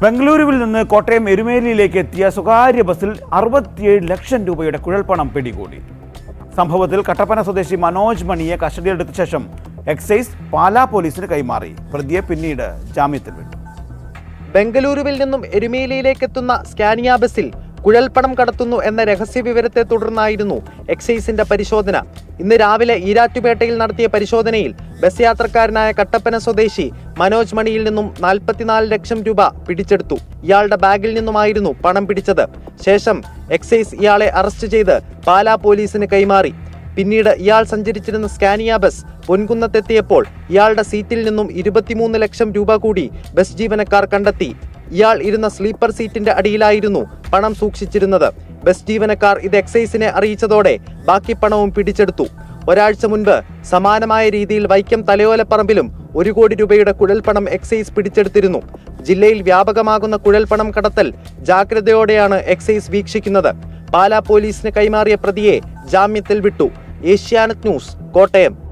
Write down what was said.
ബംഗളൂരുവിൽ നിന്ന് കോട്ടയം എരുമേലിയിലേക്ക് എത്തിയ സ്വകാര്യ ബസ്സിൽ അറുപത്തിയേഴ് ലക്ഷം രൂപയുടെ കുഴൽപ്പണം പിടികൂടി സംഭവത്തിൽ കട്ടപ്പന സ്വദേശി മനോജ് മണിയെ കസ്റ്റഡിയിലെടുത്ത ശേഷം എക്സൈസ് പാലാ പോലീസിന് കൈമാറി പ്രതിയെ പിന്നീട് ജാമ്യത്തിൽ വിട്ടു ബംഗളൂരുവിൽ നിന്നും എരുമേലിയിലേക്ക് എത്തുന്ന സ്കാനിയ ബസ്സിൽ കുഴൽപ്പണം കടത്തുന്നു എന്ന രഹസ്യ വിവരത്തെ തുടർന്നായിരുന്നു എക്സൈസിന്റെ പരിശോധന ഇന്ന് രാവിലെ ഈരാറ്റുപേട്ടയിൽ നടത്തിയ പരിശോധനയിൽ ബസ് യാത്രക്കാരനായ കട്ടപ്പന സ്വദേശി മനോജ് മണിയിൽ നിന്നും നാൽപ്പത്തിനാല് ലക്ഷം രൂപ പിടിച്ചെടുത്തു ഇയാളുടെ ബാഗിൽ നിന്നുമായിരുന്നു പണം പിടിച്ചത് ശേഷം എക്സൈസ് ഇയാളെ അറസ്റ്റ് ചെയ്ത് പാലാ പോലീസിന് കൈമാറി പിന്നീട് ഇയാൾ സഞ്ചരിച്ചിരുന്ന സ്കാനിയ ബസ് പൊൻകുന്നത്തെത്തിയപ്പോൾ ഇയാളുടെ സീറ്റിൽ നിന്നും ഇരുപത്തിമൂന്ന് ലക്ഷം രൂപ കൂടി ബസ് ജീവനക്കാർ കണ്ടെത്തി ഇയാൾ ഇരുന്ന സ്ലീപ്പർ സീറ്റിന്റെ അടിയിലായിരുന്നു പണം സൂക്ഷിച്ചിരുന്നത് ബസ് ജീവനക്കാർ ഇത് എക്സൈസിനെ അറിയിച്ചതോടെ ബാക്കി പണവും പിടിച്ചെടുത്തു ഒരാഴ്ച മുൻപ് സമാനമായ രീതിയിൽ വൈക്കം തലയോലപ്പറമ്പിലും ഒരു കോടി രൂപയുടെ കുഴൽപ്പണം എക്സൈസ് പിടിച്ചെടുത്തിരുന്നു ജില്ലയിൽ വ്യാപകമാകുന്ന കുഴൽപ്പണം കടത്തൽ ജാഗ്രതയോടെയാണ് എക്സൈസ് വീക്ഷിക്കുന്നത് പാലാ പോലീസിന് കൈമാറിയ പ്രതിയെ ജാമ്യത്തിൽ വിട്ടു ഏഷ്യാനെറ്റ് ന്യൂസ് കോട്ടയം